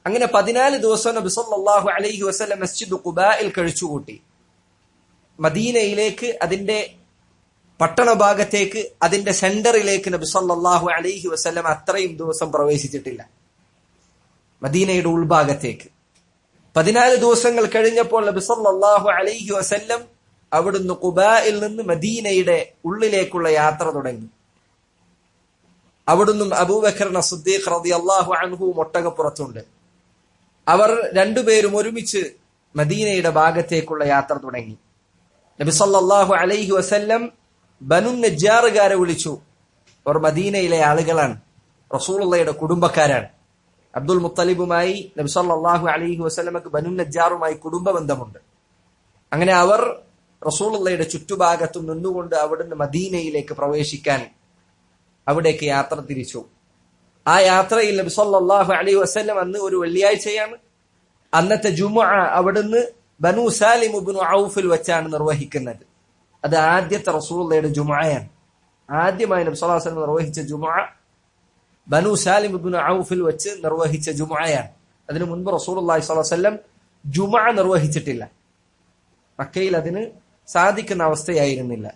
അങ്ങനെ പതിനാല് ദിവസം നബി സല്ലല്ലാഹു അലൈഹി വസല്ലം മസ്ജിദ് ഖുബായിൽ കഴിച്ചുകൂട്ടി മദീനയിലേക്ക് അതിന്റെ പട്ടണ ഭാഗത്തേക്ക് അതിന്റെ സെന്ററിലേക്ക് നബി സല്ലല്ലാഹു അലൈഹി വസല്ലം അത്രയും ദിവസം പ്രവേശിച്ചിട്ടില്ല മദീനയുടെ ഉൾഭാഗത്തേക്ക് പതിനാല് ദിവസങ്ങൾ കഴിഞ്ഞപ്പോൾ നബി സല്ലല്ലാഹു അലൈഹി വസല്ലം അവിടുന്ന് ഖുബായിൽ നിന്ന് മദീനയുടെ ഉള്ളിലേക്കുള്ള യാത്ര തുടങ്ങി അവിടുന്ന് അബൂബക്കർ സിദ്ദീഖ് റളിയല്ലാഹു അൻഹു ഒട്ടകപ്പുറത്തുണ്ട് അവർ രണ്ടുപേരും ഒരുമിച്ച് മദീനയുടെ ഭാഗത്തേക്കുള്ള യാത്ര തുടങ്ങി നബി സല്ലല്ലാഹു അലൈഹി വസല്ലം ബനു നജ്ജാറുകാരെ വിളിച്ചു അവർ മദീനയിലെ ആളുകളാണ് റസൂലുള്ളയുടെ കുടുംബക്കാരാണ് അബ്ദുൽ മുത്തലിബുമായി നബി സല്ലല്ലാഹു അലൈഹി വസല്ലമക്ക് ബനു നജ്ജാറുമായി കുടുംബ ബന്ധമുണ്ട് അങ്ങനെ അവർ റസൂലുള്ളയുടെ ചുറ്റുഭാഗത്തും നിന്നുകൊണ്ട് അവിടുന്ന് മദീനയിലേക്ക് പ്രവേശിക്കാൻ അവിടേക്ക് യാത്ര തിരിച്ചു ആ യാത്രയിൽ നബി സല്ലല്ലാഹു അലൈഹി വസല്ലം അന്ന് ഒരു വെള്ളിയാഴ്ചയാണ് അന്നത്തെ ജുമുഅ അവിടുന്ന് ബനു സാലിം ഇബ്നു ഔഫിൽ വെച്ചാണ് നിർവഹിക്കുന്നത് അത് ആദ്യത്തെ റസൂലുള്ളയുടെ ജുമുഅയാണ് ആദ്യമായി നബി സല്ലല്ലാഹു അലൈഹി വസല്ലം നിർവഹിച്ച ജുമുഅ ബനു സാലിം ഇബ്നു ഔഫിൽ വെച്ച് നിർവഹിച്ച ജുമുഅയാണ് അതിനു മുൻപ് റസൂലുള്ളാഹി സ്വല്ലല്ലാഹു അലൈഹി വസല്ലം ജുമുഅ നിർവഹിച്ചിട്ടില്ല മക്കയിൽ അതിന് സാധിക്കുന്ന അവസ്ഥയായിരുന്നില്ല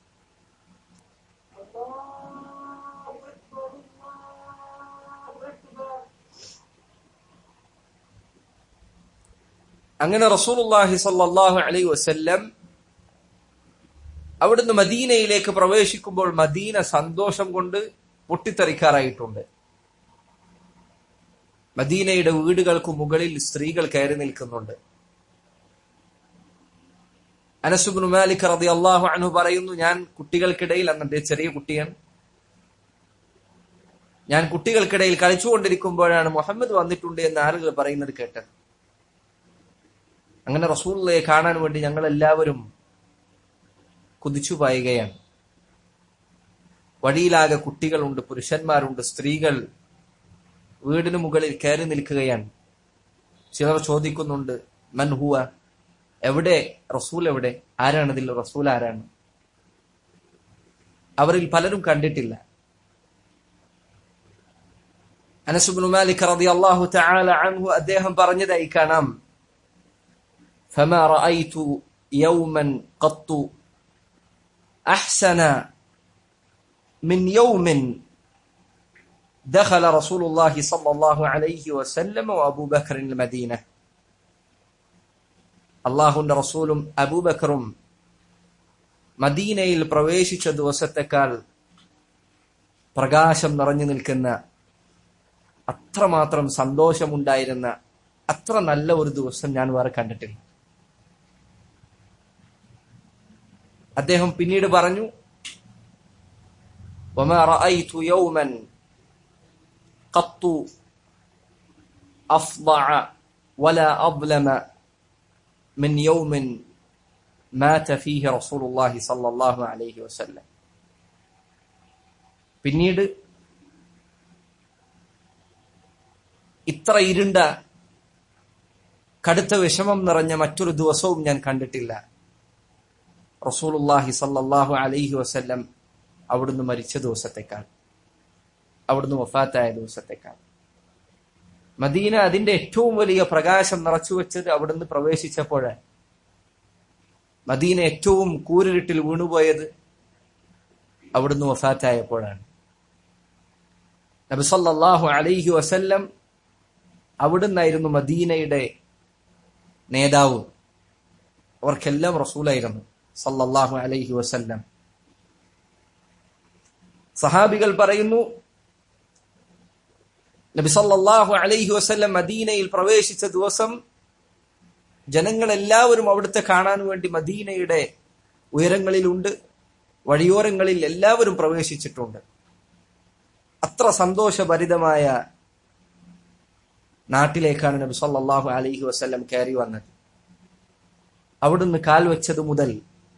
അങ്ങനെ റസൂലുള്ളാഹി സ്വല്ലല്ലാഹു അലൈഹി വസല്ലം അവിടുന്ന് മദീനയിലേക്ക് പ്രവേശിക്കുമ്പോൾ മദീന സന്തോഷം കൊണ്ട് പൊട്ടിത്തെറിക്കാറായിട്ടുണ്ട് മദീനയുടെ വീടുകൾക്ക് മുകളിൽ സ്ത്രീകൾ കയറി നിൽക്കുന്നുണ്ട് അനസുബിൻ മാലിക് റതി അള്ളാഹു അനു പറയുന്നു ഞാൻ കുട്ടികൾക്കിടയിൽ അന്നത്തെ ചെറിയ കുട്ടിയാണ് ഞാൻ കുട്ടികൾക്കിടയിൽ കളിച്ചുകൊണ്ടിരിക്കുമ്പോഴാണ് മുഹമ്മദ് വന്നിട്ടുണ്ട് എന്ന് ആളുകൾ പറയുന്നത് കേട്ടത് അങ്ങനെ റസൂള്ളയെ കാണാൻ വേണ്ടി ഞങ്ങൾ എല്ലാവരും കുതിച്ചു പായുകയാണ് വഴിയിലാകെ കുട്ടികളുണ്ട് പുരുഷന്മാരുണ്ട് സ്ത്രീകൾ വീടിന് മുകളിൽ കയറി നിൽക്കുകയാണ് ചിലർ ചോദിക്കുന്നുണ്ട് മൻഹുവ എവിടെ റസൂൽ എവിടെ ആരാണ് ഇതിൽ റസൂൽ ആരാണ് അവരിൽ പലരും കണ്ടിട്ടില്ല അനസുബിൻ മാലിക് റളിയല്ലാഹു തആല അൻഹു അദ്ദേഹം പറഞ്ഞതായി കാണാം فما رأيت يوما قط أحسن من يوم دخل رسول الله صلى الله عليه وسلم وأبو بكر المدينة അള്ളാഹുന്റെ റസൂലും അബൂബക്കറും മദീനയിൽ പ്രവേശിച്ച ദിവസത്തെക്കാൾ പ്രകാശം നിറഞ്ഞു നിൽക്കുന്ന അത്രമാത്രം സന്തോഷമുണ്ടായിരുന്ന അത്ര നല്ല ഒരു ദിവസം ഞാൻ വേറെ കണ്ടിട്ടില്ല അദ്ദേഹം പിന്നീട് പറഞ്ഞു وما رأيت يوما قط أفضع ولا أظلم من يوم مات فيه رسول الله صلى الله عليه وسلم പിന്നീട് ഇത്ര ഇരുണ്ട കടുത്ത വിഷമം നിറഞ്ഞ മറ്റൊരു ദിവസവും ഞാൻ കണ്ടിട്ടില്ല റസൂലുല്ലാഹി സല്ലല്ലാഹു അലൈഹി വസല്ലം അവിടുന്ന് മരിച്ച ദിവസത്തെക്കാൾ അവിടുന്ന് വഫാത്തായ ദിവസത്തെക്കാൾ മദീന അതിന്റെ ഏറ്റവും വലിയ പ്രകാശം നിറച്ചുവെച്ചത് അവിടുന്ന് പ്രവേശിച്ചപ്പോഴാണ് മദീന ഏറ്റവും കൂരിരുട്ടിൽ വീണുപോയത് അവിടുന്ന് വഫാത്തായപ്പോഴാണ് നബിസല്ലാഹു അലൈഹി വസല്ലം അവിടുന്നായിരുന്നു മദീനയുടെ നേതാവ് അവർക്കെല്ലാം റസൂലായിരുന്നു സല്ലല്ലാഹു അലൈഹി വസല്ലം സഹാബികൾ പറയുന്നു നബി സല്ലല്ലാഹു അലൈഹി വസല്ലം മദീനയിൽ പ്രവേശിച്ച ദിവസം ജനങ്ങളെല്ലാവരും അവിടുത്തെ കാണാൻ വേണ്ടി മദീനയുടെ ഉയരങ്ങളിലുണ്ട് വഴിയോരങ്ങളിൽ എല്ലാവരും പ്രവേശിച്ചിട്ടുണ്ട് അത്ര സന്തോഷഭരിതമായ നാട്ടിലേക്കാണ് നബി സല്ലല്ലാഹു അലൈഹി വസല്ലം കയറി വന്നത് അവിടുന്ന് കാൽ വെച്ചത് മുതൽ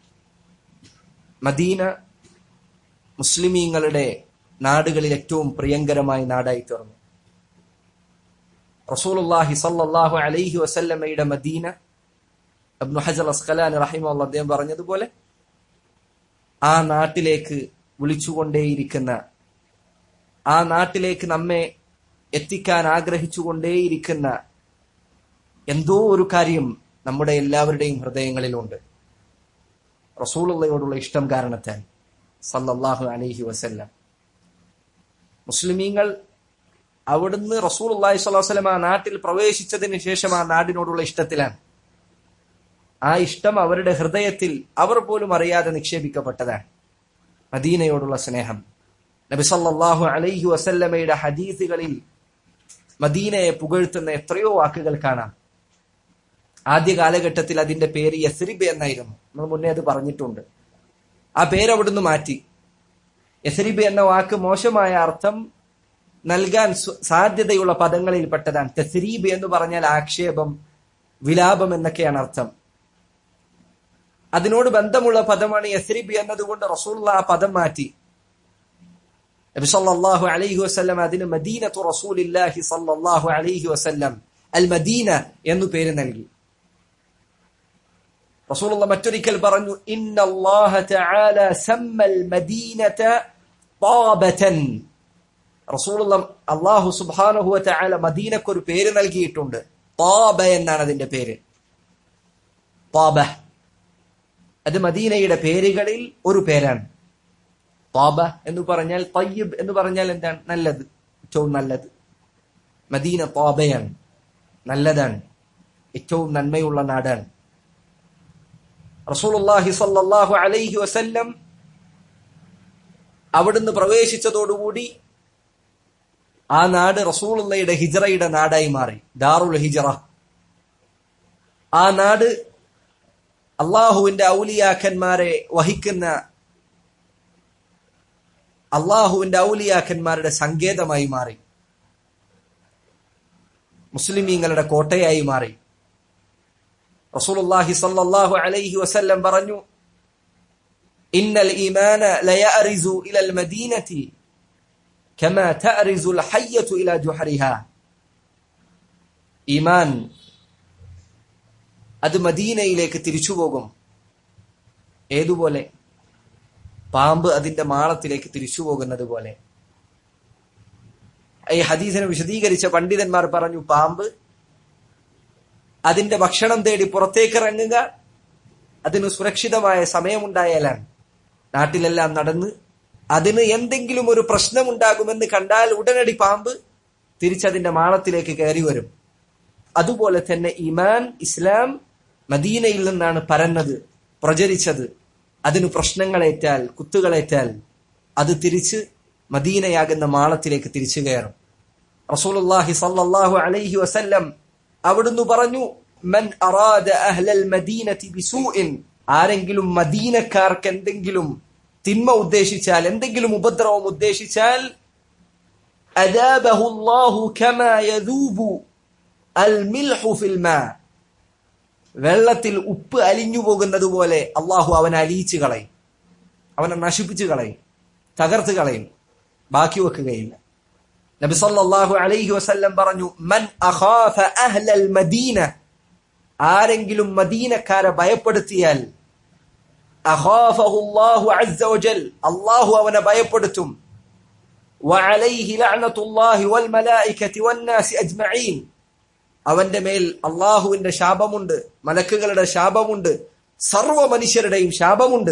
മദീന മുസ്ലിമീങ്ങളുടെ നാടുകളിൽ ഏറ്റവും പ്രിയങ്കരമായ നാടായി തീർന്നു റസൂലുള്ളാഹി സല്ലല്ലാഹു അലൈഹി വസല്ലമയുടെ മദീന അബ്നു ഹജർ അസ്ഖലാനി റഹിമഹുള്ള അദ്ദേഹം പറഞ്ഞതുപോലെ ആ നാട്ടിലേക്ക് വിളിച്ചുകൊണ്ടേയിരിക്കുന്ന ആ നാട്ടിലേക്ക് നമ്മെ എത്തിക്കാൻ ആഗ്രഹിച്ചുകൊണ്ടേയിരിക്കുന്ന എന്തോ ഒരു കാര്യം നമ്മുടെ എല്ലാവരുടെയും ഹൃദയങ്ങളിലുണ്ട് റസൂലുള്ളയോടുള്ള ഇഷ്ടം കാരണത്താൽ സല്ലല്ലാഹു അലൈഹി വസല്ലം മുസ്ലിമീങ്ങൾ അവിടുന്ന് റസൂൽ അള്ളാഹി സ്വലാസ്ലം ആ നാട്ടിൽ പ്രവേശിച്ചതിന് ശേഷം ആ നാടിനോടുള്ള ഇഷ്ടത്തിലാണ് ആ ഇഷ്ടം അവരുടെ ഹൃദയത്തിൽ അവർ പോലും അറിയാതെ നിക്ഷേപിക്കപ്പെട്ടതാണ് മദീനയോടുള്ള സ്നേഹം നബി സല്ലല്ലാഹു അലൈഹി വസല്ലമയുടെ ഹദീസുകളിൽ മദീനയെ പുകഴ്ത്തുന്ന എത്രയോ വാക്കുകൾ കാണാം ആദ്യ കാലഘട്ടത്തിൽ അതിന്റെ പേര് യസ്രിബ് എന്നായിരുന്നു നമ്മൾ മുന്നേ അത് പറഞ്ഞിട്ടുണ്ട് ആ പേര് അവിടുന്ന് മാറ്റി യസ്രിബ് എന്ന വാക്ക് മോശമായ അർത്ഥം നൽകാൻ സാധ്യതയുള്ള പദങ്ങളിൽപ്പെട്ടതാണ് തെസ്രീബ് എന്ന് പറഞ്ഞാൽ ആക്ഷേപം വിലാപം എന്നൊക്കെയാണ് അർത്ഥം അതിനോട് ബന്ധമുള്ള പദമാണ് യസ്രിബ് എന്നതുകൊണ്ട് റസൂള്ള ആ പദം മാറ്റി നബി സല്ലല്ലാഹു അലൈഹി വസല്ലം അതിന് മദീനത്തു റസൂലില്ലാഹി സല്ലല്ലാഹു അലൈഹി വസല്ലം അൽ മദീന എന്നു പേര് നൽകി റസൂലുള്ള മറ്റൊരിക്കൽ പറഞ്ഞു ഇന്നല്ലാഹ തആല സമ്മൽ മദീനത താബതൻ റസൂലുള്ള അല്ലാഹു സുബ്ഹാനഹു വ തആല മദീനക്ക് ഒരു പേര് നൽകിയിട്ടുണ്ട് താബ എന്നാണ് അതിന്റെ പേര് താബ അത് മദീനയുടെ പേരുകളിൽ ഒരു പേരാണ് താബ എന്ന് പറഞ്ഞാൽ തയ്യബ് എന്ന് പറഞ്ഞാൽ എന്താണ് നല്ലത് ഏറ്റവും നല്ലത് മദീന താബയാണ് നല്ലതാണ് ഏറ്റവും നന്മയുള്ള നാടാണ് റസൂലുള്ളാഹി സ്വല്ലല്ലാഹു അലൈഹി വസല്ലം അവിടുന്ന് പ്രവേശിച്ചതോടുകൂടി ആ നാട് റസൂലുള്ളയുടെ ഹിജറയുടെ നാടായി മാറി ദാറുൽ ഹിജറ ആ നാട് അള്ളാഹുവിന്റെ ഔലിയാക്കന്മാരെ വഹിക്കുന്ന അള്ളാഹുവിന്റെ ഔലിയാക്കന്മാരുടെ സങ്കേതമായി മാറി മുസ്ലിമീങ്ങളുടെ കോട്ടയായി മാറി റസൂലുള്ളാഹി സല്ലല്ലാഹു അലൈഹി വസല്ലം പറഞ്ഞു ഇന്നൽ ഈമാന ലയഅറിസു ഇലൽ മദീനതി കമാ തഅറിസു അൽ ഹയ്യതു ഇലാ ജുഹരിഹാ ഈമാൻ അത് മദീനയിലേക്ക് തിരിച്ചു പോകും ഏതുപോലെ പാമ്പ് അതിന്റെ മാളത്തിലേക്ക് തിരിച്ചു പോകുന്നത് പോലെ ഈ ഹദീസിനെ വിശദീകരിച്ച പണ്ഡിതന്മാർ പറഞ്ഞു പാമ്പ് അതിന്റെ ഭക്ഷണം തേടി പുറത്തേക്ക് ഇറങ്ങുക അതിന് സുരക്ഷിതമായ സമയമുണ്ടായാലാണ് നാട്ടിലെല്ലാം നടന്ന് അതിന് എന്തെങ്കിലും ഒരു പ്രശ്നമുണ്ടാകുമെന്ന് കണ്ടാൽ ഉടനടി പാമ്പ് തിരിച്ചതിന്റെ മാളത്തിലേക്ക് കയറി വരും അതുപോലെ തന്നെ ഇമാൻ ഇസ്ലാം മദീനയിൽ നിന്നാണ് പരന്നത് പ്രചരിച്ചത് അതിന് പ്രശ്നങ്ങളേറ്റാൽ കുത്തുകളേറ്റാൽ അത് തിരിച്ച് മദീനയാകുന്ന മാളത്തിലേക്ക് തിരിച്ചു കയറും റസൂലുള്ളാഹി സല്ലല്ലാഹു അലൈഹി വസല്ലം അവിടുന്ന് പറഞ്ഞു മൻ അറാദ അഹ്ലൽ മദീനതി ബിസൂഇൻ ആരെങ്കിലും മദീനക്കാർക്ക് എന്തെങ്കിലും തിന്മ ഉദ്ദേശിച്ചാൽ എന്തെങ്കിലും ഉപദ്രവം ഉദ്ദേശിച്ചാൽ അദാബഹു അല്ലാഹു കമാ യദൂബു അൽ മിൽഹു ഫിൽ മാ വെള്ളത്തിൽ ഉപ്പ് അലിഞ്ഞു പോകുന്നത് പോലെ അള്ളാഹു അവനെ അലിയിച്ചു കളയും അവനെ നശിപ്പിച്ചു കളയും തകർത്ത് കളയും ബാക്കി വെക്കുകയില്ല നബി സല്ലല്ലാഹു അലൈഹി വസല്ലം പറഞ്ഞു മൻ അഖാഫ അഹ്ലൽ മദീന ആരെങ്കിലും മദീനക്കാരെ ഭയപ്പെടുത്തിയാൽ അഖാഫഹു അല്ലാഹു അസ്സ വജൽ അല്ലാഹു അവനെ ഭയപ്പെടുത്തും വഅലൈഹി ലഅനത്തുല്ലാഹി വൽ മലായികതി വന്നാസി അജ്മഈൻ അവന്റെ മേൽ അള്ളാഹുവിന്റെ ശാപമുണ്ട് മലക്കുകളുടെ ശാപമുണ്ട് സർവ മനുഷ്യരുടെയും ശാപമുണ്ട്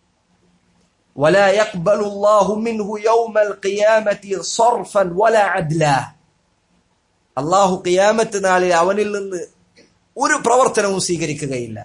ولا يقبل الله منه يوم القيامة صرفا ولا عدلا അള്ളാഹു ഖിയാമത്ത് നാളിൽ അവനിൽ നിന്ന് ഒരു പ്രവർത്തനവും സ്വീകരിക്കുകയില്ല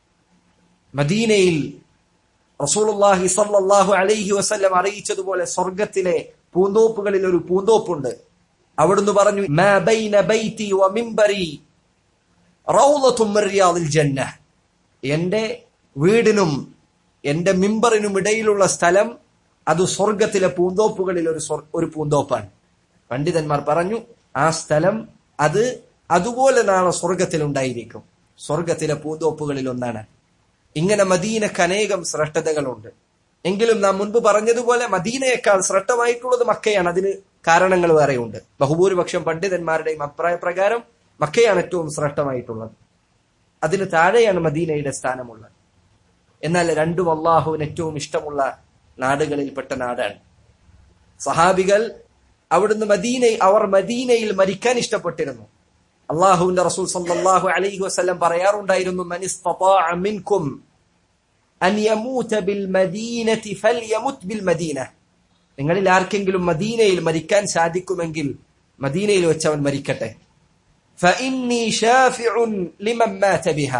മദീനയിൽ റസൂലുള്ളാഹി സല്ലല്ലാഹു അലൈഹി വസല്ലം അറിയിച്ചതുപോലെ സ്വർഗത്തിലെ പൂന്തോപ്പുകളിൽ ഒരു പൂന്തോപ്പുണ്ട് അവിടുന്ന് പറഞ്ഞു മാ ബൈന ബൈതി വ മിംബരി റൗളത്തും മിൻ റിയാദിൽ ജന്ന എന്റെ വീടിനും എന്റെ മിമ്പറിനും ഇടയിലുള്ള സ്ഥലം അത് സ്വർഗത്തിലെ പൂന്തോപ്പുകളിൽ ഒരു ഒരു പൂന്തോപ്പാണ് പണ്ഡിതന്മാർ പറഞ്ഞു ആ സ്ഥലം അത് അതുപോലെ നാളെ സ്വർഗത്തിൽ ഉണ്ടായിരിക്കും സ്വർഗത്തിലെ പൂന്തോപ്പുകളിൽ ഒന്നാണ് ഇങ്ങനെ മദീനക്ക് അനേകം ശ്രേഷ്ഠതകളുണ്ട് എങ്കിലും നാം മുൻപ് പറഞ്ഞതുപോലെ മദീനയേക്കാൾ ശ്രേഷ്ഠമായിട്ടുള്ളത് മക്കയാണ് അതിന് കാരണങ്ങൾ വേറെയുണ്ട് ബഹുഭൂരിപക്ഷം പണ്ഡിതന്മാരുടെയും അഭിപ്രായ പ്രകാരം മക്കയാണ് ഏറ്റവും ശ്രേഷ്ഠമായിട്ടുള്ളത് അതിന് താഴെയാണ് മദീനയുടെ സ്ഥാനമുള്ളത് എന്നാൽ രണ്ടും അള്ളാഹുവിന് ഏറ്റവും ഇഷ്ടമുള്ള നാടുകളിൽപ്പെട്ട നാടാണ് സഹാബികൾ അവിടുന്ന് മദീന അവർ മദീനയിൽ മരിക്കാൻ ഇഷ്ടപ്പെട്ടിരുന്നു അള്ളാഹുവിന്റെ റസൂൽ സല്ലല്ലാഹു അലൈഹി വസല്ലം പറയാറുണ്ടായിരുന്നു മൻ ഇസ്തതാഅ മിൻകും അൻ യമൂത ബിൽ മദീനതി ഫൽയമുത് ബിൽ മദീന നിങ്ങളിൽ ആർക്കെങ്കിലും മദീനയിൽ മരിക്കാൻ സാധിക്കുമെങ്കിൽ മദീനയിൽ വെച്ച് അവൻ മരിക്കട്ടെ ഫഇന്നി ഷാഫിഉൻ ലിമൻ മാത ബിഹ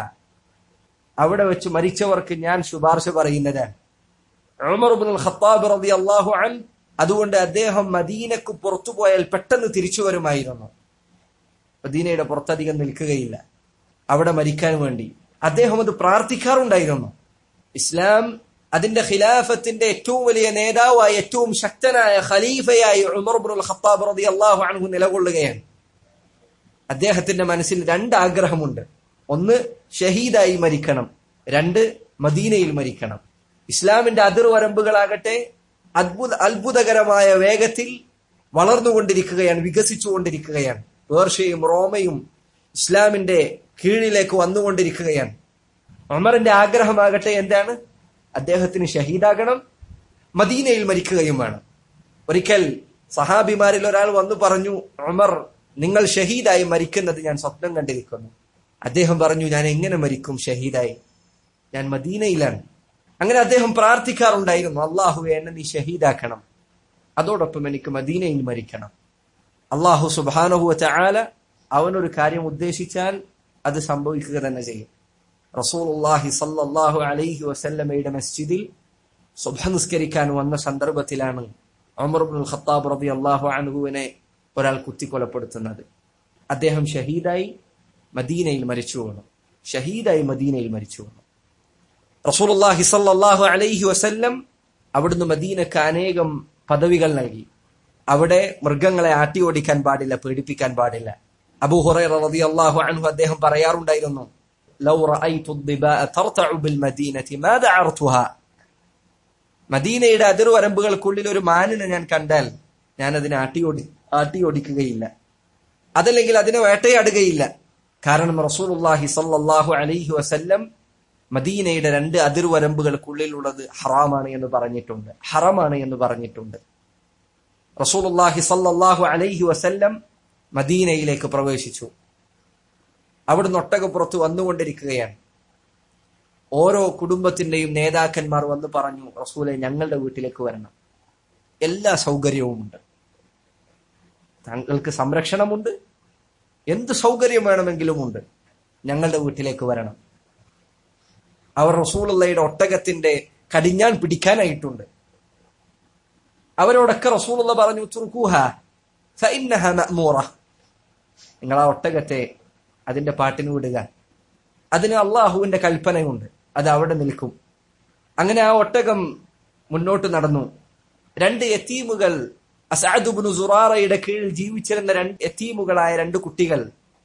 അവിടെ വെച്ച് മരിച്ചവർക്ക് ഞാൻ ശുപാർശ പറയുന്നതാണ് ഉമർ ഇബ്നുൽ ഖത്താബ് റളിയല്ലാഹു അൻ അതുകൊണ്ട് അദ്ദേഹം മദീനക്ക് പുറത്തു പോയാൽ പെട്ടെന്ന് തിരിച്ചു വരുമായിരുന്നു മദീനയുടെ പുറത്തധികം നിൽക്കുകയില്ല അവിടെ മരിക്കാൻ വേണ്ടി അദ്ദേഹം അത് പ്രാർത്ഥിക്കാറുണ്ടായിരുന്നു ഇസ്ലാം അതിന്റെ ഖിലാഫത്തിന്റെ ഏറ്റവും വലിയ നേതാവായി ഏറ്റവും ശക്തനായ ഖലീഫയായി ഉമർ ഇബ്നുൽ ഖത്താബ് റളിയല്ലാഹു അൻഹു നിലകൊള്ളുകയാണ് അദ്ദേഹത്തിന്റെ മനസ്സിൽ രണ്ട് ആഗ്രഹമുണ്ട് ഒന്ന് ഷഹീദായി മരിക്കണം രണ്ട് മദീനയിൽ മരിക്കണം ഇസ്ലാമിന്റെ അതിർവരമ്പുകളാകട്ടെ അത്ഭുത അത്ഭുതകരമായ വേഗത്തിൽ വളർന്നുകൊണ്ടിരിക്കുകയാണ് വികസിച്ചുകൊണ്ടിരിക്കുകയാണ് പേർഷ്യയും റോമയും ഇസ്ലാമിന്റെ കീഴിലേക്ക് വന്നുകൊണ്ടിരിക്കുകയാണ് ഉമറിന്റെ ആഗ്രഹമാകട്ടെ എന്താണ് അദ്ദേഹത്തിന് ഷഹീദാകണം മദീനയിൽ മരിക്കുകയും വേണം ഒരിക്കൽ സഹാബിമാരിൽ ഒരാൾ വന്നു പറഞ്ഞു ഉമർ നിങ്ങൾ ഷഹീദായി മരിക്കുന്നത് ഞാൻ സ്വപ്നം കണ്ടിരിക്കുന്നു അദ്ദേഹം പറഞ്ഞു ഞാൻ എങ്ങനെ മരിക്കും ഷഹീദായി ഞാൻ മദീനയിലാണ് അങ്ങനെ അദ്ദേഹം പ്രാർത്ഥിക്കാറുണ്ടായിരുന്നു അള്ളാഹുവെ എന്നെ നീ ഷഹീദാക്കണം അതോടൊപ്പം എനിക്ക് മദീനയിൽ മരിക്കണം അള്ളാഹു സുബാനഹുവ ചാല അവനൊരു കാര്യം ഉദ്ദേശിച്ചാൽ അത് സംഭവിക്കുക തന്നെ ചെയ്യും റസൂലുള്ളാഹി സല്ലല്ലാഹു അലൈഹി വസല്ലമയുടെ മസ്ജിദിൽ സുബഹ നിസ്കരിക്കാൻ വന്ന സന്ദർഭത്തിലാണ് ഉമർ ഇബ്നുൽ ഖത്താബ് റളിയല്ലാഹു അൻഹുവിനെ ഒരാൾ കുത്തിക്കൊലപ്പെടുത്തുന്നത് അദ്ദേഹം ഷഹീദായി മദീനയിൽ മരിച്ചു വീണു ഷഹീദായി മദീനയിൽ മരിച്ചു വീണു റസൂലുള്ളാഹി സല്ലല്ലാഹു അലൈഹി വസല്ലം അവിടുന്ന് മദീനക്ക് അനേകം പദവികൾ നൽകി അവിടെ മൃഗങ്ങളെ ആട്ടി ഓടിക്കാൻ പാടില്ല പേടിപ്പിക്കാൻ പാടില്ല അബൂ ഹുറൈറ റളിയല്ലാഹു അൻഹു അദ്ദേഹം പറയാറുണ്ടായിരുന്നു ലൗ റഅയ്തു الضباء ترتع بالمدينة ما دعرتها മദീനയുടെ അതിർവരമ്പുകൾക്കുള്ളിൽ ഒരു മാനിനെ ഞാൻ കണ്ടാൽ ഞാൻ അതിനെ ആട്ടി ഓടി ആട്ടി ഓടിക്കുകയില്ല അതല്ലെങ്കിൽ അതിനെ വേട്ടയാടുകയില്ല കാരണം റസൂലുള്ളാഹി സല്ലല്ലാഹു അലൈഹി വസല്ലം മദീനയുടെ രണ്ട് അതിർവരമ്പുകൾക്കുള്ളിലുള്ളത് ഹറാമാണ് എന്ന് പറഞ്ഞിട്ടുണ്ട് ഹറമാണ് എന്ന് പറഞ്ഞിട്ടുണ്ട് റസൂലുള്ളാഹി സല്ലല്ലാഹു അലൈഹി വസല്ലം മദീനയിലേക്ക് പ്രവേശിച്ചു അവിടുന്ന് ഒട്ടകപ്പുറത്ത് വന്നുകൊണ്ടിരിക്കുകയാണ് ഓരോ കുടുംബത്തിന്റെയും നേതാക്കന്മാർ വന്ന് പറഞ്ഞു റസൂലെ ഞങ്ങളുടെ വീട്ടിലേക്ക് വരണം എല്ലാ സൗകര്യവുമുണ്ട് താങ്കൾക്ക് സംരക്ഷണമുണ്ട് എന്ത് സൗകര്യം വേണമെങ്കിലും ഉണ്ട് ഞങ്ങളുടെ വീട്ടിലേക്ക് വരണം അവർ റസൂലുള്ളയുടെ ഒട്ടകത്തിന്റെ കടിഞ്ഞാൻ പിടിക്കാനായിട്ടുണ്ട് അവരോടൊക്കെ റസൂലുള്ള പറഞ്ഞു തുർക്കൂഹ ഫഇന്നഹ മഅ്മൂറ നിങ്ങൾ ആ ഒട്ടകത്തെ അതിന്റെ പാട്ടിന് വിടുക അതിന് അള്ളാഹുവിന്റെ കൽപ്പനയുണ്ട് അത് അവിടെ നിൽക്കും അങ്ങനെ ആ ഒട്ടകം മുന്നോട്ട് നടന്നു രണ്ട് യത്തീമുകൾ അസാദുബിനു സുറാറയുടെ കീഴിൽ ജീവിച്ചിരുന്ന രണ്ട് യത്തീമുകളായ രണ്ട് കുട്ടികൾ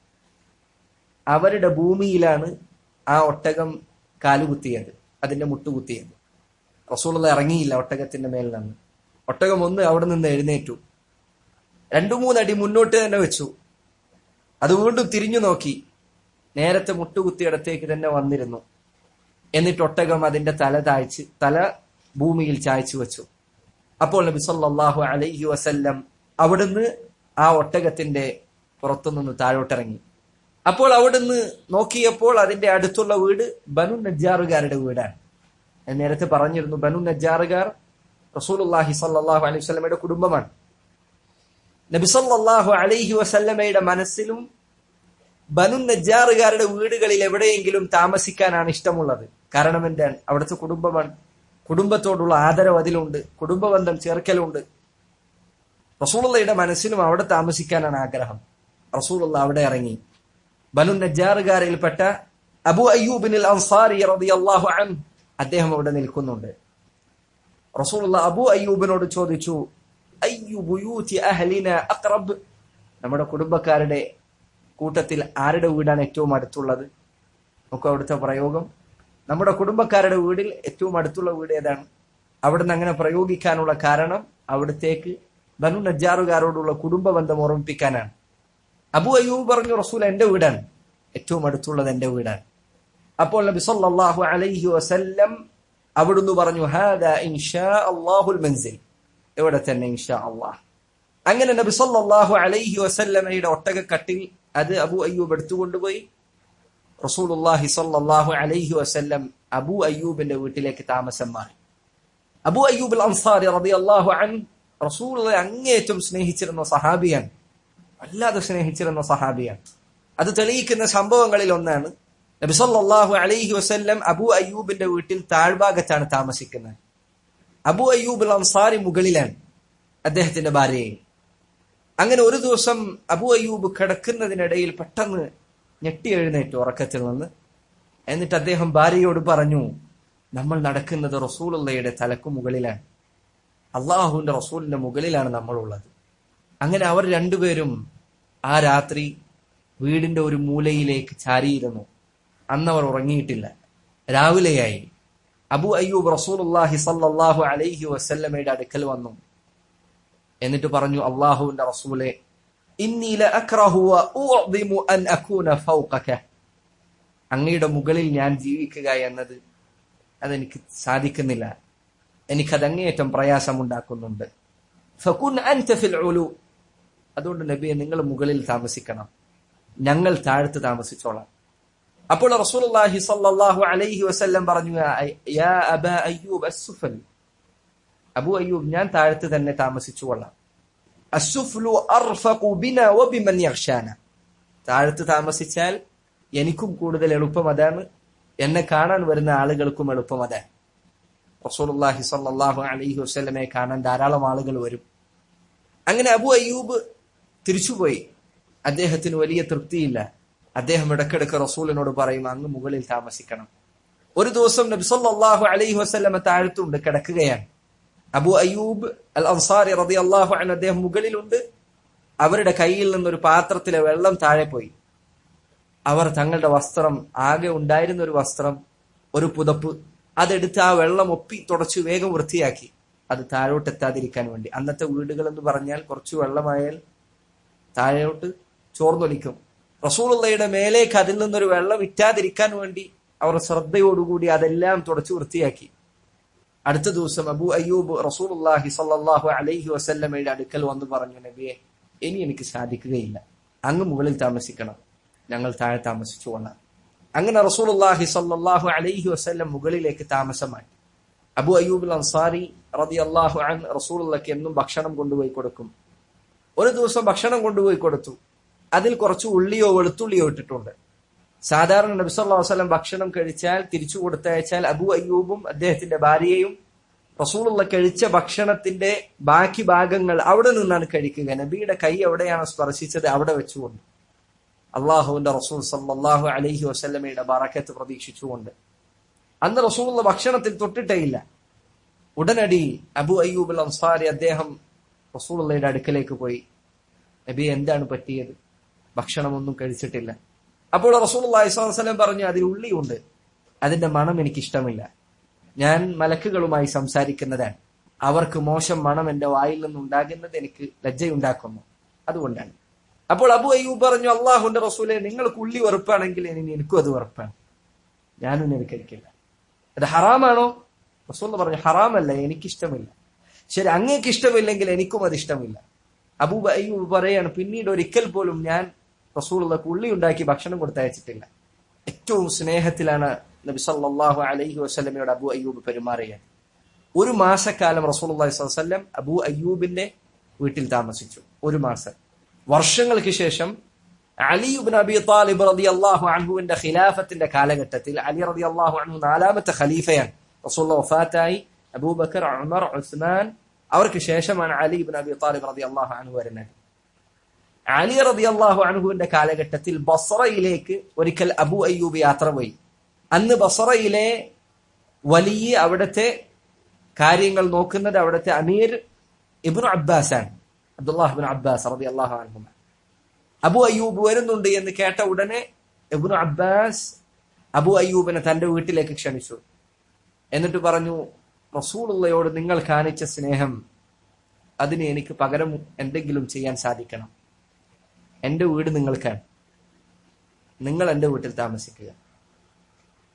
അവരുടെ ഭൂമിയിലാണ് ആ ഒട്ടകം കാലുകുത്തിയത് അതിന്റെ മുട്ടുകുത്തിയത് റസൂള ഇറങ്ങിയില്ല ഒട്ടകത്തിന്റെ മേൽ നിന്ന് ഒട്ടകം ഒന്ന് അവിടെ നിന്ന് എഴുന്നേറ്റു രണ്ടു മൂന്നടി മുന്നോട്ട് തന്നെ വെച്ചു അത് വീണ്ടും തിരിഞ്ഞു നോക്കി നേരത്തെ മുട്ടുകുത്തിയിടത്തേക്ക് തന്നെ വന്നിരുന്നു എന്നിട്ട് ഒട്ടകം അതിന്റെ തല താഴ്ച തല ഭൂമിയിൽ ചായച്ചു വെച്ചു അപ്പോൾ നബി സല്ലല്ലാഹു അലൈഹി വസല്ലം അവിടുന്ന് ആ ഒട്ടകത്തിന്റെ പുറത്തുനിന്ന് താഴോട്ടിറങ്ങി അപ്പോൾ അവിടുന്ന് നോക്കിയപ്പോൾ അതിന്റെ അടുത്തുള്ള വീട് ബനു നജ്ജാറുകാരുടെ വീടാണ് ഞാൻ നേരത്തെ പറഞ്ഞിരുന്നു ബനു നജ്ജാറുകാർ റസൂലുള്ളാഹി സല്ലല്ലാഹു അലൈഹി വസല്ലമയുടെ കുടുംബമാണ് നബി സല്ലല്ലാഹു അലൈഹി വസല്ലമയുടെ മനസ്സിലും ബനു നജ്ജാറുകാരുടെ വീടുകളിൽ എവിടെയെങ്കിലും താമസിക്കാനാണ് ഇഷ്ടമുള്ളത് കാരണം എന്താണ് അവിടുത്തെ കുടുംബമാണ് കുടുംബത്തോടുള്ള ആദരവ് അതിലുണ്ട് കുടുംബബന്ധം ചേർക്കലുണ്ട് റസൂളുള്ളയുടെ മനസ്സിലും അവിടെ താമസിക്കാനാണ് ആഗ്രഹം റസൂലുള്ള അവിടെ ഇറങ്ങി ബനു നജ്ജാറുകാരിൽപ്പെട്ട അബു അയ്യൂബിനിൽ അൻസാരി റളിയല്ലാഹു അൻ അദ്ദേഹം അവിടെ നിൽക്കുന്നുണ്ട് റസൂലുള്ള അബു അയ്യൂബിനോട് ചോദിച്ചു അയ്യു ബുയൂതി അഹ്ലിന അഖ്റബ് നമ്മുടെ കുടുംബക്കാരുടെ കൂട്ടത്തിൽ ആരുടെ വീടാണ് ഏറ്റവും അടുത്തുള്ളത് നോക്കൂ അവിടുത്തെ പ്രയോഗം നമ്മുടെ കുടുംബക്കാരുടെ വീടിൽ ഏറ്റവും അടുത്തുള്ള വീട് ഏതാണ് അവിടുന്ന് അങ്ങനെ പ്രയോഗിക്കാനുള്ള കാരണം അവിടത്തേക്ക് ബനു നജ്ജാറുകാരോടുള്ള കുടുംബ ബന്ധം ഓർമ്മിപ്പിക്കാനാണ് അബു അയ്യൂബ് പറഞ്ഞു റസൂൽ എന്റെ വീടാണ് ഏറ്റവും അടുത്തുള്ളത് എന്റെ വീടാണ് അപ്പോൾ നബി സല്ലല്ലാഹു അലൈഹി വസല്ലം അവിടുന്ന് പറഞ്ഞു ഹാദാ ഇൻഷാ അല്ലാഹുൽ മൻസിൽ ഇവിടെ തന്നെ ഇൻഷാ അള്ളാഹ് അങ്ങനെ നബി സല്ലല്ലാഹു അലൈഹി വസല്ലമയുടെ ഒട്ടകക്കട്ടിൽ അത് അബു അയ്യൂബ് എടുത്തുകൊണ്ടുപോയി റസൂലുള്ളാഹി സല്ലല്ലാഹു അലൈഹി വസല്ലം അബു അയ്യൂബിന്റെ വീട്ടിലേക്ക് താമസം മാറി അബു അയ്യൂബ് അൽ അൻസാരി റളിയല്ലാഹു അൻ റസൂലുള്ളാഹി അങ്ങേയറ്റം സ്നേഹിച്ചിരുന്ന സഹാബിയാണ് വല്ലാതെ സ്നേഹിച്ചിരുന്ന സഹാബിയാണ് അത് തെളിയിക്കുന്ന സംഭവങ്ങളിൽ ഒന്നാണ് നബി സല്ലല്ലാഹു അലൈഹി വസല്ലം അബു അയ്യൂബിന്റെ വീട്ടിൽ താഴ്ഭാഗത്താണ് താമസിക്കുന്നത് അബു അയ്യൂബ് അൽ അൻസാരി മുകളിലാണ് അദ്ദേഹത്തിന്റെ ഭാര്യയെ അങ്ങനെ ഒരു ദിവസം അബു അയ്യൂബ് കിടക്കുന്നതിനിടയിൽ പെട്ടെന്ന് ഞെട്ടി എഴുന്നേറ്റു ഉറക്കത്തിൽ നിന്ന് എന്നിട്ട് അദ്ദേഹം ഭാര്യയോട് പറഞ്ഞു നമ്മൾ നടക്കുന്നത് റസൂലുള്ളയുടെ തലക്കു മുകളിലാണ് അള്ളാഹുവിന്റെ റസൂലിന്റെ മുകളിലാണ് നമ്മളുള്ളത് അങ്ങനെ അവർ രണ്ടുപേരും ആ രാത്രി വീടിന്റെ ഒരു മൂലയിലേക്ക് ചാരിയിരുന്നു അന്നവർ ഉറങ്ങിയിട്ടില്ല രാവിലെയായി അബു അയ്യൂബ് റസൂലുള്ളാഹി സല്ലല്ലാഹു അലൈഹി വസല്ലമയുടെ അടുക്കൽ വന്നു എന്നിട്ട് പറഞ്ഞു അള്ളാഹുവിന്റെ റസൂലെ ഇന്നി ലഅക്റഹു വഉഅദിമു അൻ അകൂന ഫൗഖക അങ്ങയുടെ മുകളിൽ ഞാൻ ജീവിക്കുക എന്നത് അതെനിക്ക് സാധിക്കുന്നില്ല എനിക്കത് അങ്ങേയറ്റം പ്രയാസമുണ്ടാക്കുന്നുണ്ട് ഫകുൻ അൻത ഫിൽ ഉലു അതുകൊണ്ട് നബിയെ നിങ്ങൾ മുകളിൽ താമസിക്കണം ഞങ്ങൾ താഴത്ത് താമസിച്ചോളാം അപ്പോൾ റസൂലുള്ളാഹി സ്വല്ലല്ലാഹു അലൈഹി വസല്ലം പറഞ്ഞു യാ അബാ അയ്യൂബ് അസ്സുഫൽ അബു അയ്യൂബ് ഞാൻ താഴത്ത് തന്നെ താമസിച്ചു കൊള്ളാം അസുഫ്ലു അർഫഖു ബിന വബിമൻ യഖ്ഷാന താഴത്ത് താമസിച്ചാൽ എനിക്കും കൂടുതൽ എളുപ്പം അതാണ് എന്നെ കാണാൻ വരുന്ന ആളുകൾക്കും എളുപ്പം അതാണ് റസൂലുള്ളാഹി സ്വല്ലല്ലാഹു അലൈഹി വസല്ലമയെ കാണാൻ ധാരാളം ആളുകൾ വരും അങ്ങനെ അബു അയ്യൂബ് തിരിച്ചുപോയി അദ്ദേഹത്തിന് വലിയ തൃപ്തിയില്ല അദ്ദേഹം ഇടക്കിടക്ക് റസൂലിനോട് പറയും അങ്ങ് മുകളിൽ താമസിക്കണം ഒരു ദിവസം നബി സല്ലല്ലാഹു അലൈഹി വസല്ലമ താഴത്തുണ്ട് കിടക്കുകയാണ് അബു അയ്യൂബ് അൽ അൻസാരി റതി അള്ളാഹു അൻ അദ്ദേഹം മുകളിലുണ്ട് അവരുടെ കയ്യിൽ നിന്നൊരു പാത്രത്തിലെ വെള്ളം താഴെ പോയി അവർ തങ്ങളുടെ വസ്ത്രം ആകെ ഉണ്ടായിരുന്ന ഒരു വസ്ത്രം ഒരു പുതപ്പ് അതെടുത്ത് ആ വെള്ളം ഒപ്പി തുടച്ച് വേഗം വൃത്തിയാക്കി അത് താഴോട്ട് എത്താതിരിക്കാൻ വേണ്ടി അന്നത്തെ വീടുകൾ എന്ന് പറഞ്ഞാൽ കുറച്ച് വെള്ളമായാൽ താഴോട്ട് ചോർന്നൊലിക്കും റസൂളുള്ളയുടെ മേലേക്ക് അതിൽ നിന്നൊരു വെള്ളം ഇറ്റാതിരിക്കാൻ വേണ്ടി അവർ ശ്രദ്ധയോടുകൂടി അതെല്ലാം തുടച്ച് വൃത്തിയാക്കി അടുത്ത ദിവസം അബു അയ്യൂബ് റസൂലുള്ളാഹി സല്ലല്ലാഹു അലൈഹി വസല്ലമയുടെ അടുക്കൽ വന്ന് പറഞ്ഞു നബിയെ ഇനി എനിക്ക് സാധിക്കുകയില്ല അങ്ങ് മുകളിൽ താമസിക്കണം ഞങ്ങൾ താഴെ താമസിച്ചു കൊള്ളാം അങ്ങനെ റസൂലുള്ളാഹി സല്ലല്ലാഹു അലൈഹി വസല്ലം മുകളിലേക്ക് താമസമാക്കി അബു അയ്യൂബ് അൻസാരി റളിയല്ലാഹു അൻ റസൂലുള്ളാഹിക്ക് എന്നും ഭക്ഷണം കൊണ്ടുപോയി കൊടുക്കും ഒരു ദിവസം ഭക്ഷണം കൊണ്ടുപോയി കൊടുത്തു അതിൽ കുറച്ച് ഉള്ളിയോ വെളുത്തുള്ളിയോ ഇട്ടിട്ടുണ്ട് സാധാരണ നബി സല്ലല്ലാഹു അലൈഹി വസല്ലം ഭക്ഷണം കഴിച്ചാൽ തിരിച്ചു കൊടുത്തയച്ചാൽ അബു അയ്യൂബും അദ്ദേഹത്തിന്റെ ഭാര്യയും റസൂലുള്ള കഴിച്ച ഭക്ഷണത്തിന്റെ ബാക്കി ഭാഗങ്ങൾ അവിടെ നിന്നാണ് കഴിക്കുക നബിയുടെ കൈ എവിടെയാണ് സ്പർശിച്ചത് അവിടെ വെച്ചുകൊണ്ട് അള്ളാഹുവിന്റെ റസൂൽ സല്ലല്ലാഹു അലൈഹി വസല്ലമയുടെ ബറക്കത്ത് പ്രതീക്ഷിച്ചുകൊണ്ട് അന്ന് റസൂലുള്ള ഭക്ഷണത്തിൽ തൊട്ടിട്ടേ ഇല്ല ഉടനടി അബു അയ്യൂബ് അൽ അൻസാരി അദ്ദേഹം റസൂലുള്ളയുടെ അടുക്കലേക്ക് പോയി നബി എന്താണ് പറ്റിയത് ഭക്ഷണമൊന്നും കഴിച്ചിട്ടില്ല അപ്പോൾ റസൂൽ അള്ളാഹിസ്വലം പറഞ്ഞു അതിൽ ഉള്ളിയുണ്ട് അതിന്റെ മണം എനിക്ക് ഇഷ്ടമില്ല ഞാൻ മലക്കുകളുമായി സംസാരിക്കുന്നതാണ് അവർക്ക് മോശം മണം എന്റെ വായിൽ നിന്നുണ്ടാകുന്നത് എനിക്ക് ലജ്ജയുണ്ടാക്കുന്നു അതുകൊണ്ടാണ് അപ്പോൾ അബു അയ്യൂബ് പറഞ്ഞു അള്ളാഹുന്റെ റസൂലെ നിങ്ങൾക്ക് ഉള്ളി വെറുപ്പാണെങ്കിൽ ഇനി എനിക്കും അത് വെറുപ്പാണ് ഞാനും ഇത് കഴിക്കില്ല അത് ഹറാമാണോ റസൂൽ പറഞ്ഞു ഹറാമല്ല എനിക്കിഷ്ടമില്ല ശരി അങ്ങേക്ക് ഇഷ്ടമില്ലെങ്കിൽ എനിക്കും അത് ഇഷ്ടമില്ല അബൂ അയ്യൂബ് പറയാണ് പിന്നീട് ഒരിക്കൽ പോലും ഞാൻ റസൂലുള്ള ഉള്ളി ഉണ്ടാക്കി ഭക്ഷണം കൊടുത്തയച്ചിട്ടില്ല ഏറ്റവും സ്നേഹത്തിലാണ് നബി സല്ലല്ലാഹു അലൈഹി വസല്ലമയോട് അബു അയ്യൂബ് പെരുമാറിയത് ഒരു മാസക്കാലം റസൂൽ വസ്ലം അബു അയ്യൂബിന്റെ വീട്ടിൽ താമസിച്ചു ഒരു മാസം വർഷങ്ങൾക്ക് ശേഷം അലിയുബിൻ അബി താലിബ് റതി അള്ളാഹു അൻഹുവിന്റെ ഖിലാഫത്തിന്റെ കാലഘട്ടത്തിൽ അലി റതി അള്ളാഹു അൻഹു നാലാമത്തെ ഖലീഫയാണ് റസൂള്ള വഫാത്തായി അബൂബക്കർ ഉമർ ഉസ്മാൻ അവർക്ക് ശേഷമാണ് അലി ഇബിൻ അബി താലിബ് റതി അള്ളാഹു അൻഹു വരുന്നത് അലി റതി അള്ളാഹു അൻഹുവിന്റെ കാലഘട്ടത്തിൽ ബസറയിലേക്ക് ഒരിക്കൽ അബു അയ്യൂബ് യാത്ര പോയി അന്ന് ബസറയിലെ വലിയ അവിടുത്തെ കാര്യങ്ങൾ നോക്കുന്നത് അവിടുത്തെ അമീർ ഇബിൻ അബ്ബാസാണ് അബ്ദുല്ലാഹിബിൻ അബ്ബാസ് റതി അള്ളാഹു അൻഹുമ അബു അയ്യൂബ് വരുന്നുണ്ട് എന്ന് കേട്ട ഉടനെ ഇബ്നു അബ്ബാസ് അബു അയ്യൂബിനെ തന്റെ വീട്ടിലേക്ക് ക്ഷണിച്ചു എന്നിട്ട് പറഞ്ഞു റസൂലുള്ളയോട് നിങ്ങൾ കാണിച്ച സ്നേഹം അതിന് എനിക്ക് പകരം എന്തെങ്കിലും ചെയ്യാൻ സാധിക്കണം എന്റെ വീട് നിങ്ങൾക്കാണ് നിങ്ങൾ എന്റെ വീട്ടിൽ താമസിക്കുക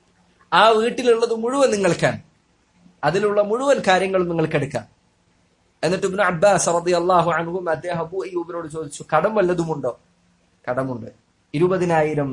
ആ വീട്ടിലുള്ളത് മുഴുവൻ നിങ്ങൾക്കാണ് അതിലുള്ള മുഴുവൻ കാര്യങ്ങളും നിങ്ങൾക്ക് എടുക്കാം എന്നിട്ട് ഇബ്നു അബ്ബാസ് റളിയല്ലാഹു അൻഹും അദ്ദേഹം അബൂ അയ്യൂബിനോട് ചോദിച്ചു കടം വല്ലതുമുണ്ടോ കടമുണ്ട് ഇരുപതിനായിരം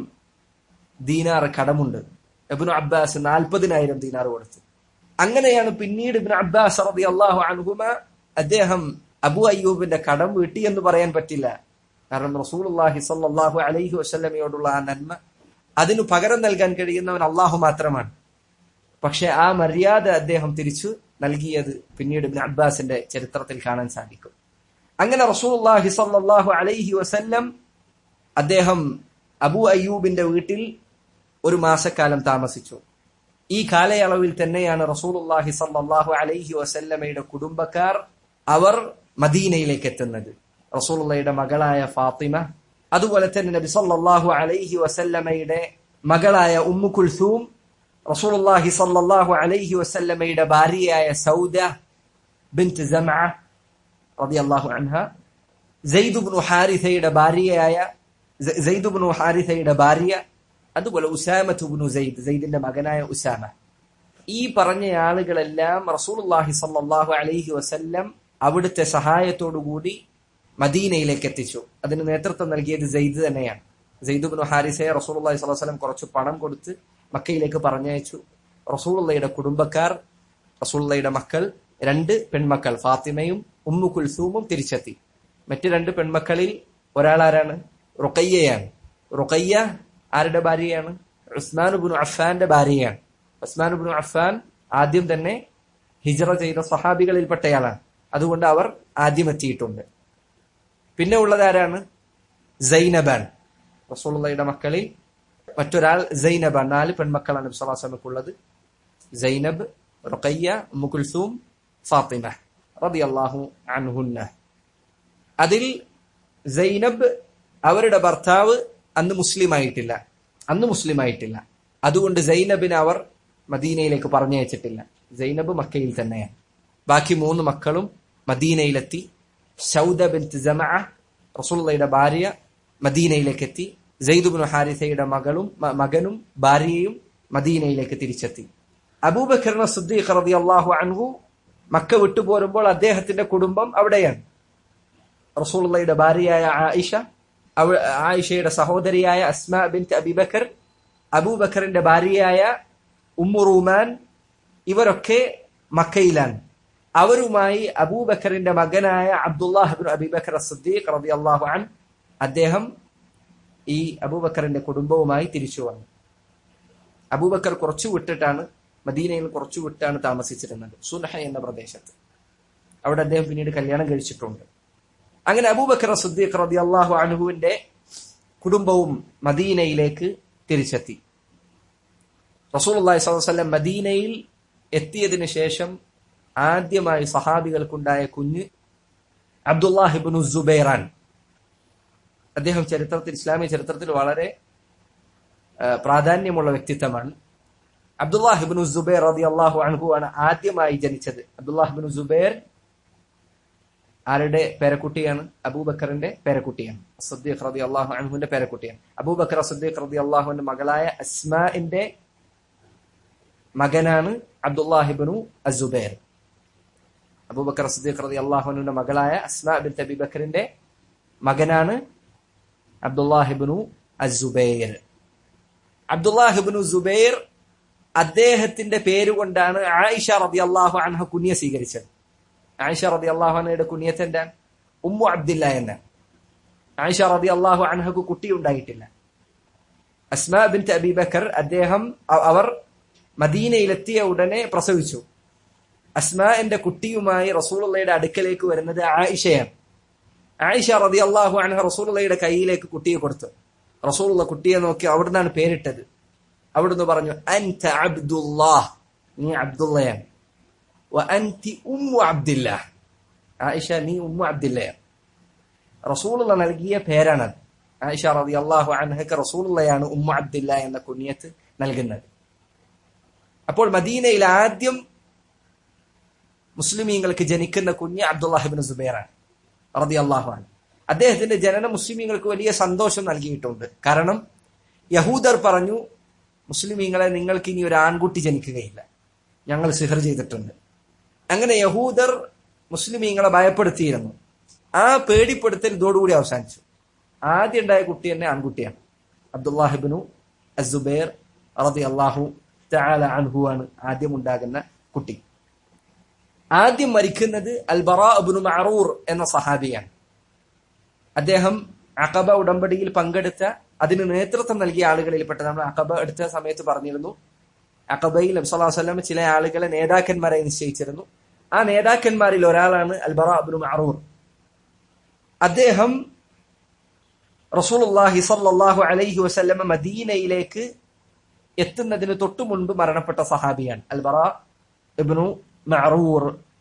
ദീനാർ കടമുണ്ട് ഇബ്നു അബ്ബാസ് നാൽപ്പതിനായിരം ദീനാർ കൊടുത്തു അങ്ങനെയാണ് പിന്നീട് ഇബ്നു അബ്ബാസ് റളിയല്ലാഹു അൻഹുമ അദ്ദേഹം അബു അയ്യൂബിന്റെ കടം വീട്ടി എന്ന് പറയാൻ പറ്റില്ല കാരണം റസൂലുള്ളാഹി സ്വല്ലല്ലാഹു അലൈഹി വസല്ലമയോടുള്ള ആ നന്മ അതിനു പകരം നൽകാൻ കഴിയുന്നവൻ അള്ളാഹു മാത്രമാണ് പക്ഷെ ആ മര്യാദ അദ്ദേഹം തിരിച്ചു നൽകിയത് പിന്നീട് ഇബ്നു അബ്ബാസിന്റെ ചരിത്രത്തിൽ കാണാൻ സാധിക്കും അങ്ങനെ റസൂലുള്ളാഹി സ്വല്ലല്ലാഹു അലൈഹി വസല്ലം അദ്ദേഹം അബു അയ്യൂബിന്റെ വീട്ടിൽ ഒരു മാസക്കാലം താമസിച്ചു ഈ കാലയളവിൽ തന്നെയാണ് റസൂലുള്ളാഹി സല്ലല്ലാഹു അലൈഹി വസല്ലമയുടെ കുടുംബക്കാർ അവർ മദീനയിലേക്ക് എത്തുന്നത് റസൂലുള്ളയുടെ മകളായ ഫാത്തിമ അതുപോലെ തന്നെ നബി സല്ലല്ലാഹു അലൈഹി വസല്ലമയുടെ മകളായ ഉമ്മു കുൽസൂം റസൂലുള്ളാഹി സല്ലല്ലാഹു അലൈഹി വസല്ലമയുടെ ഭാര്യയായ സൗദ ബിൻത് ജംഅ റളിയല്ലാഹു അൻഹ സെയ്ദ് ഇബ്നു ഹാരിസയുടെ ഭാര്യയായ സെയ്ദ് ഇബ്നു ഹാരിസയുടെ ഭാര്യ അതുപോലെ ഉസാമത്ത് ഇബ്നു സെയ്ദ് സെയ്ദിന്റെ മകനായ ഉസാമ ഈ പറഞ്ഞ ആളുകളെല്ലാം റസൂലുള്ളാഹി സ്വല്ലല്ലാഹു അലൈഹി വസല്ലം അവിടുത്തെ സഹായത്തോടുകൂടി മദീനയിലേക്ക് എത്തിച്ചു അതിന് നേതൃത്വം നൽകിയത് സെയ്ദ് തന്നെയാണ് സെയ്ദ് ഇബ്നു ഹാരിസയെ റസൂലുള്ളാഹി സ്വല്ലല്ലാഹു അലൈഹി വസല്ലം കുറച്ച് പണം കൊടുത്ത് മക്കയിലേക്ക് പറഞ്ഞയച്ചു റസൂലുള്ളയുടെ കുടുംബക്കാർ റസൂലുള്ളയുടെ മക്കൾ രണ്ട് പെൺമക്കൾ ഫാത്തിമയും ഉമ്മു കുൽസൂമും തിരിച്ചെത്തി മറ്റു രണ്ട് പെൺമക്കളിൽ ഒരാൾ ആരാണ് റുഖയ്യയാണ് റുഖയ്യ ആരുടെ ഭാര്യയാണ് ഉസ്മാൻ ബുനു അഫാന്റെ ഭാര്യയാണ് ഉസ്മാൻ ബുനു അഫാൻ ആദ്യം തന്നെ ഹിജറ ചെയ്ത സഹാബികളിൽപ്പെട്ടയാളാണ് അതുകൊണ്ട് അവർ ആദ്യം എത്തിയിട്ടുണ്ട് പിന്നെ ഉള്ളത് ആരാണ് സൈനബാൻ റസൂളുള്ളയുടെ മക്കളിൽ മറ്റൊരാൾ സൈനബാൻ നാല് പെൺമക്കളാണ് വിശ്വാസമക്കുള്ളത് സൈനബ് റുഖയ്യ മുകുൽസൂം ഫാത്തിമ റളിയല്ലാഹു അൻഹുന്ന അതിൽ സൈനബ് അവരുടെ ഭർത്താവ് അന്ന് മുസ്ലിം ആയിട്ടില്ല അന്ന് മുസ്ലിം ആയിട്ടില്ല അതുകൊണ്ട് സൈനബിനെ അവർ മദീനയിലേക്ക് പറഞ്ഞയച്ചിട്ടില്ല സൈനബ് മക്കയിൽ തന്നെയാണ് ബാക്കി മൂന്ന് മക്കളും മദീനയിലെത്തി സൗദ ബിൻ ജമഅ റസൂലുള്ളയുടെ ഭാര്യ മദീനയിലേക്ക് എത്തി സെയ്ദുബിൻ ഹാരിസയുടെ മകളും മകനും ഭാര്യയും മദീനയിലേക്ക് തിരിച്ചെത്തി അബൂബക്കർ സിദ്ദീഖ് റളിയല്ലാഹു അൻഹു മക്ക വിട്ടുപോരുമ്പോൾ അദ്ദേഹത്തിന്റെ കുടുംബം അവിടെയാണ് റസൂലുള്ളയുടെ ഭാര്യയായ ആയിഷ അവ ആയിഷയുടെ സഹോദരിയായ അസ്മ ബിൻ അബിബക്കർ അബൂബക്കറിന്റെ ഭാര്യയായ ഉമ്മു റൂമാൻ ഇവരൊക്കെ മക്കയിലാണ് അവരുമായി അബൂബക്കറിന്റെ മകനായ അബ്ദുല്ലാഹിബിൻ അബിബക്കർ സിദ്ദീഖ് റളിയല്ലാഹു അൻ അദ്ദേഹം ഈ അബൂബക്കറിന്റെ കുടുംബവുമായി തിരിച്ചു വന്നു അബൂബക്കർ കുറച്ചു വിട്ടിട്ടാണ് മദീനയിൽ കുറച്ചു വിട്ടാണ് താമസിച്ചിരുന്നത് സുനഹ എന്ന പ്രദേശത്ത് അവിടെ അദ്ദേഹം പിന്നീട് കല്യാണം കഴിച്ചിട്ടുണ്ട് അങ്ങനെ അബൂബക്കർ സുദ്ദീഖ് റതി അള്ളാഹു അനുഹുവിന്റെ കുടുംബവും മദീനയിലേക്ക് തിരിച്ചെത്തി റസൂൽ അള്ളാഹി സ്വലം മദീനയിൽ എത്തിയതിനു ശേഷം ആദ്യമായി സഹാബികൾക്കുണ്ടായ കുഞ്ഞ് അബ്ദുല്ലാഹിബിനു സുബൈറാൻ അദ്ദേഹം ചരിത്രത്തിൽ ഇസ്ലാമിക ചരിത്രത്തിൽ വളരെ പ്രാധാന്യമുള്ള വ്യക്തിത്വമാണ് അബ്ദുല്ലാഹിബിനു സുബൈർ റതി അള്ളാഹു അൻഹു ആണ് ആദ്യമായി ജനിച്ചത് അബ്ദുല്ലാഹിബിനു സുബൈർ ആരുടെ പേരക്കുട്ടിയാണ് അബൂബക്കറിന്റെ പേരക്കുട്ടിയാണ് സദ്ദീഖ് റതി അള്ളാഹു അൻഹുവിന്റെ പേരക്കുട്ടിയാണ് അബൂബക്കർ സദ്ദീഖ് റതി അള്ളാഹുവിന്റെ മകളായ അസ്മാന്റെ മകനാണ് അബ്ദുല്ലാഹിബിനു അസുബൈർ അബൂബക്കർ സദ്ദീഖ് റതി അള്ളാഹുവിന്റെ മകളായ അസ്മാ ബിൻ അബിബക്കറിന്റെ മകനാണ് അബ്ദുല്ലാഹിബിനു അസുബൈർ അബ്ദുല്ലാഹിബിനു സുബൈർ അദ്ദേഹത്തിന്റെ പേരുകൊണ്ടാണ് ആയിഷ റബി അള്ളാഹു അൻഹ കുഞ്ഞെ സ്വീകരിച്ചത് ആയിഷ റബി അള്ളാഹു അൻഹയുടെ കുഞ്ഞത്ത് എന്താണ് ഉമ്മു അബ്ദില്ല എന്നാണ് ആയിഷ റബി അള്ളാഹു അൻഹക്ക് കുട്ടി ഉണ്ടായിട്ടില്ല അസ്മാ ബിൻ അബിബക്കർ അദ്ദേഹം അവർ മദീനയിലെത്തിയ ഉടനെ പ്രസവിച്ചു അസ്മാ എന്റെ കുട്ടിയുമായി റസൂലുള്ളയുടെ അടുക്കലേക്ക് വരുന്നത് ആയിഷയാണ് ആയിഷ റബി അള്ളാഹു അൻഹ റസൂലുള്ളയുടെ കയ്യിലേക്ക് കുട്ടിയെ കൊടുത്തു റസൂലുള്ള കുട്ടിയെ നോക്കി അവിടുന്നാണ് പേരിട്ടത് അവിടുന്ന് പറഞ്ഞു അൻത അബ്ദുല്ലാഹ് നീ അബ്ദുള്ളയാണ് വഅൻതി ഉമ്മു അബ്ദില്ലാഹ് ആയിഷ നീ ഉമ്മു അബ്ദില്ലയാണ് റസൂലുള്ള നൽകിയ പേരാണത് ആയിഷ റളിയല്ലാഹു അൻഹക്ക് റസൂലുള്ളയാണ് ഉമ്മു അബ്ദില്ല എന്ന കുഞ്ഞത്ത് നൽകുന്നത് അപ്പോൾ മദീനയിൽ ആദ്യം മുസ്ലിമീങ്ങൾക്ക് ജനിക്കുന്ന കുഞ്ഞ് അബ്ദുല്ലാഹിബിൻ സുബൈറാണ് റളിയല്ലാഹു അൻഹു അദ്ദേഹത്തിന്റെ ജനനം മുസ്ലിമീങ്ങൾക്ക് വലിയ സന്തോഷം നൽകിയിട്ടുണ്ട് കാരണം യഹൂദർ പറഞ്ഞു മുസ്ലിമീങ്ങളെ നിങ്ങൾക്ക് ഇനി ഒരു ആൺകുട്ടി ജനിക്കുകയില്ല ഞങ്ങൾ സിഹർ ചെയ്തിട്ടുണ്ട് അങ്ങനെ യഹൂദർ മുസ്ലിമീങ്ങളെ ഭയപ്പെടുത്തിയിരുന്നു ആ പേടിപ്പെടുത്തൽ ഇതോടുകൂടി അവസാനിച്ചു ആദ്യം ഉണ്ടായ കുട്ടി തന്നെ ആൺകുട്ടിയാണ് അബ്ദുല്ലാഹിബിനു അസുബൈർ റതി അള്ളാഹു തആല അൻഹു ആണ് ആദ്യം ഉണ്ടാകുന്ന കുട്ടി ആദ്യം മരിക്കുന്നത് അൽബറ അബുനു മഅറൂർ എന്ന സഹാബിയാണ് അദ്ദേഹം അഖബ ഉടമ്പടിയിൽ പങ്കെടുത്ത അതിന് നേതൃത്വം നൽകിയ ആളുകളിൽപ്പെട്ട നമ്മൾ അഖബ എടുത്ത സമയത്ത് പറഞ്ഞിരുന്നു അഖബയിൽ അബ്സല്ലാസ്ലം ചില ആളുകളെ നേതാക്കന്മാരെ നിശ്ചയിച്ചിരുന്നു ആ നേതാക്കന്മാരിൽ ഒരാളാണ് അൽബറ അബുനു മഅറൂർ അദ്ദേഹം റസൂലുള്ളാഹി സ്വല്ലല്ലാഹു അലൈഹി വസല്ലമ മദീനയിലേക്ക് എത്തുന്നതിന് തൊട്ടു മുൻപ് മരണപ്പെട്ട സഹാബിയാണ് അൽബറ ഇബ്നു മഅറൂർ